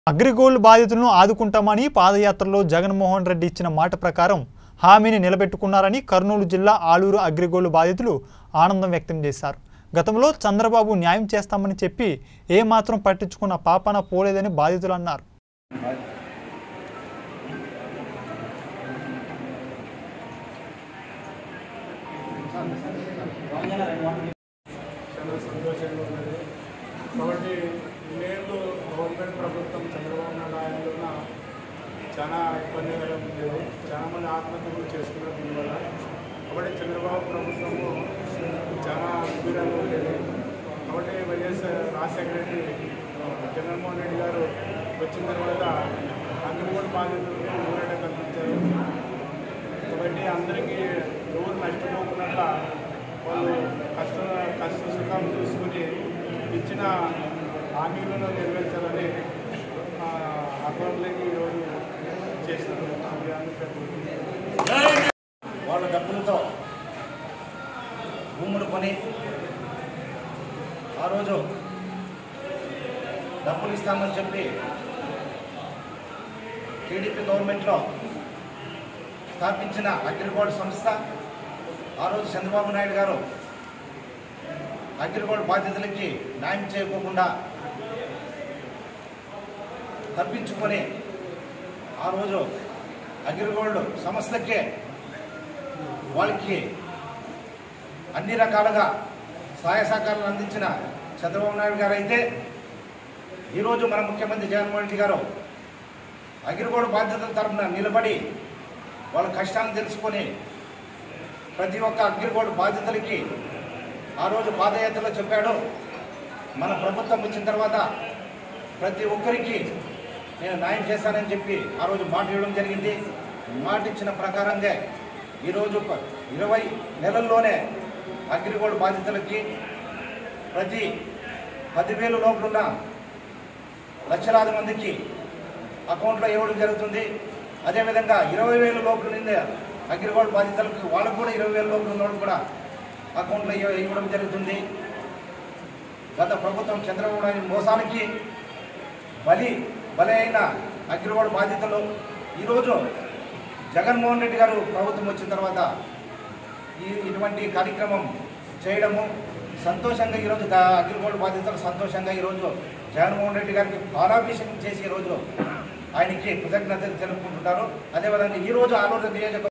అగ్రిగోల్డ్ బాధితులను ఆదుకుంటామని పాదయాత్రలో జగన్మోహన్ రెడ్డి ఇచ్చిన మాట ప్రకారం హామీని నిలబెట్టుకున్నారని కర్నూలు జిల్లా ఆలూరు అగ్రిగోల్డ్ బాధితులు ఆనందం వ్యక్తం చేశారు గతంలో చంద్రబాబు న్యాయం చేస్తామని చెప్పి ఏమాత్రం పట్టించుకున్న పాపన పోలేదని బాధితులు అన్నారు చాలా సంతోషంగా ఉన్నది కాబట్టి నేను గవర్నమెంట్ ప్రభుత్వం చంద్రబాబు నాయుడు ఆయనలోన చాలా ఇబ్బందికరంగా ఉండేది చాలా మంది ఆత్మహత్యలు చేసుకున్నారు దీనివల్ల కాబట్టి చంద్రబాబు ప్రభుత్వము చాలా గంభీరంగా ఉండేది కాబట్టి వైఎస్ రాజశేఖర రెడ్డి జగన్మోహన్ రెడ్డి గారు వచ్చిన తర్వాత అగ్రిగోల్డ్ బాధితులకు ఊరట కల్పించారు కాబట్టి అందరికీ ఎవరు నష్టపోకుండా వాళ్ళు కష్ట కష్ట సుఖాలు చూసుకుని ఇచ్చిన హామీలను నెరవేర్చాలని ఆ, అకౌంట్లోకి ఈరోజు చేసినారు అభియాన్ని పెట్టుకుంటున్నారు వాళ్ళ డబ్బులతో భూములు కొని ఆ రోజు డబ్బులు ఇస్తామని చెప్పి టీడీపీ గవర్నమెంట్లో స్థాపించిన అగ్రిగోల్డ్ సంస్థ ఆ రోజు చంద్రబాబు నాయుడు గారు అగ్రిగోల్డ్ బాధ్యతలకి న్యాయం చేయకోకుండా తప్పించుకొని ఆ రోజు అగ్రిగోల్డ్ సంస్థకే వాళ్ళకి అన్ని రకాలుగా సహాయ సహకారాలు అందించిన చంద్రబాబు నాయుడు గారు అయితే ఈరోజు మన ముఖ్యమంత్రి జగన్మోహన్ రెడ్డి గారు అగ్రిగోల్డ్ బాధ్యతల తరఫున నిలబడి వాళ్ళ కష్టాలను తెలుసుకొని ప్రతి ఒక్క అగ్రిగోల్డ్ బాధ్యతలకి ఆ రోజు పాదయాత్రలో చెప్పాడు మన ప్రభుత్వం వచ్చిన తర్వాత ప్రతి ఒక్కరికి నేను న్యాయం చేస్తానని చెప్పి ఆ రోజు మాట ఇవ్వడం జరిగింది మాట ఇచ్చిన ప్రకారంగా ఈరోజు ప- ఇరవై నెలల్లోనే అగ్రిగోల్డ్ బాధితులకి ప్రతి పదివేలు లోపలున్న లక్షలాది మందికి అకౌంట్లో ఇవ్వడం జరుగుతుంది అదేవిధంగా ఇరవై వేల లోపల నిండే అగ్రిగోల్డ్ బాధితులకు వాళ్ళకు కూడా ఇరవై వేల లోపల ఉన్న వాళ్ళకు కూడా అకౌంట్లో ఇవ్వ- ఇవ్వడం జరుగుతుంది గత ప్రభుత్వం చంద్రబాబు నాయుడు మోసానికి బలి బలి అయిన అగ్రిగోల్డ్ బాధితులు ఈరోజు జగన్మోహన్ రెడ్డి గారు ప్రభుత్వం వచ్చిన తర్వాత ఈ ఇటువంటి కార్యక్రమం చేయడము సంతోషంగా ఈరోజు గా- అగ్రిగోల్డ్ బాధితులు సంతోషంగా ఈరోజు జగన్మోహన్ రెడ్డి గారికి పాలాభిషేకం చేసి ఈరోజు ఆయనకి కృతజ్ఞతలు తెలుపుకుంటున్నారు అదేవిధంగా ఈరోజు ఆలోచన నియోజక